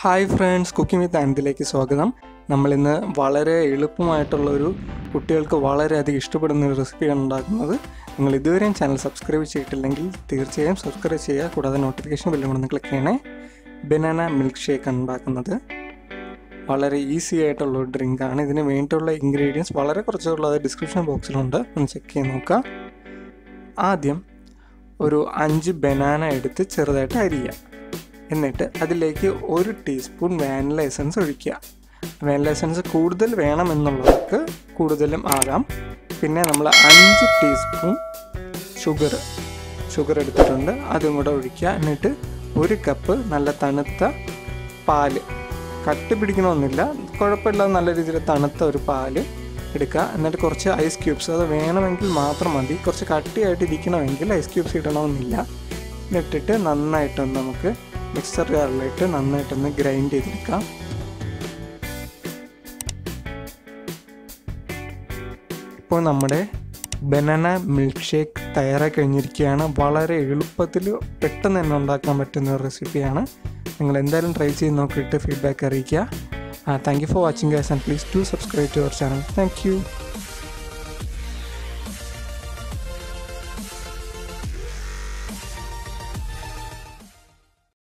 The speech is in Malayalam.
ഹായ് ഫ്രണ്ട്സ് കുക്കിംഗ് വിത്ത് ആൻഡിലേക്ക് സ്വാഗതം നമ്മളിന്ന് വളരെ എളുപ്പമായിട്ടുള്ളൊരു കുട്ടികൾക്ക് വളരെയധികം ഇഷ്ടപ്പെടുന്ന ഒരു റെസിപ്പിയാണ് ഉണ്ടാക്കുന്നത് നിങ്ങൾ ഇതുവരെയും ചാനൽ സബ്സ്ക്രൈബ് ചെയ്തിട്ടില്ലെങ്കിൽ തീർച്ചയായും സബ്സ്ക്രൈബ് ചെയ്യുക കൂടാതെ നോട്ടിഫിക്കേഷൻ ബെല്ലും കൂടെ ഒന്ന് ക്ലിക്ക് ചെയ്യണേ ബനാന മിൽക്ക് ഷേക്ക് ഉണ്ടാക്കുന്നത് വളരെ ഈസി ആയിട്ടുള്ള ഒരു ഡ്രിങ്കാണ് ഇതിന് വേണ്ടിയിട്ടുള്ള ഇൻഗ്രീഡിയൻസ് വളരെ കുറച്ചുള്ളത് ഡിസ്ക്രിപ്ഷൻ ബോക്സിലുണ്ട് ഒന്ന് ചെക്ക് ചെയ്ത് നോക്കുക ആദ്യം ഒരു അഞ്ച് ബനാന എടുത്ത് ചെറുതായിട്ട് അരിയുക എന്നിട്ട് അതിലേക്ക് ഒരു ടീസ്പൂൺ വാനില എസൻസ് ഒഴിക്കുക വാനില എസൻസ് കൂടുതൽ വേണമെന്നുള്ളവർക്ക് കൂടുതലും ആകാം പിന്നെ നമ്മൾ അഞ്ച് ടീസ്പൂൺ ഷുഗർ ഷുഗർ എടുത്തിട്ടുണ്ട് അതും കൂടെ ഒഴിക്കുക എന്നിട്ട് ഒരു കപ്പ് നല്ല തണുത്ത പാല് കട്ടി പിടിക്കണമെന്നില്ല കുഴപ്പമില്ലാതെ നല്ല രീതിയിൽ തണുത്ത ഒരു പാല് എടുക്കുക എന്നിട്ട് കുറച്ച് ഐസ് ക്യൂബ്സ് അത് വേണമെങ്കിൽ മാത്രം മതി കുറച്ച് കട്ടിയായിട്ട് ഇരിക്കണമെങ്കിൽ ഐസ് ക്യൂബ്സ് ഇടണമെന്നില്ല ഇട്ടിട്ട് നന്നായിട്ടൊന്ന് നമുക്ക് മിക്സർ ജാറിലിട്ട് നന്നായിട്ടൊന്ന് ഗ്രൈൻഡ് ചെയ്തെടുക്കാം ഇപ്പോൾ നമ്മുടെ ബനാന മിൽക്ക് ഷേക്ക് തയ്യാറാക്കി കഴിഞ്ഞിരിക്കുകയാണ് വളരെ എളുപ്പത്തിൽ പെട്ടെന്ന് തന്നെ ഉണ്ടാക്കാൻ പറ്റുന്ന ഒരു റെസിപ്പിയാണ് നിങ്ങൾ എന്തായാലും ട്രൈ ചെയ്ത് നോക്കിയിട്ട് ഫീഡ്ബാക്ക് അറിയിക്കുക thank you for watching guys and please to subscribe to our channel thank U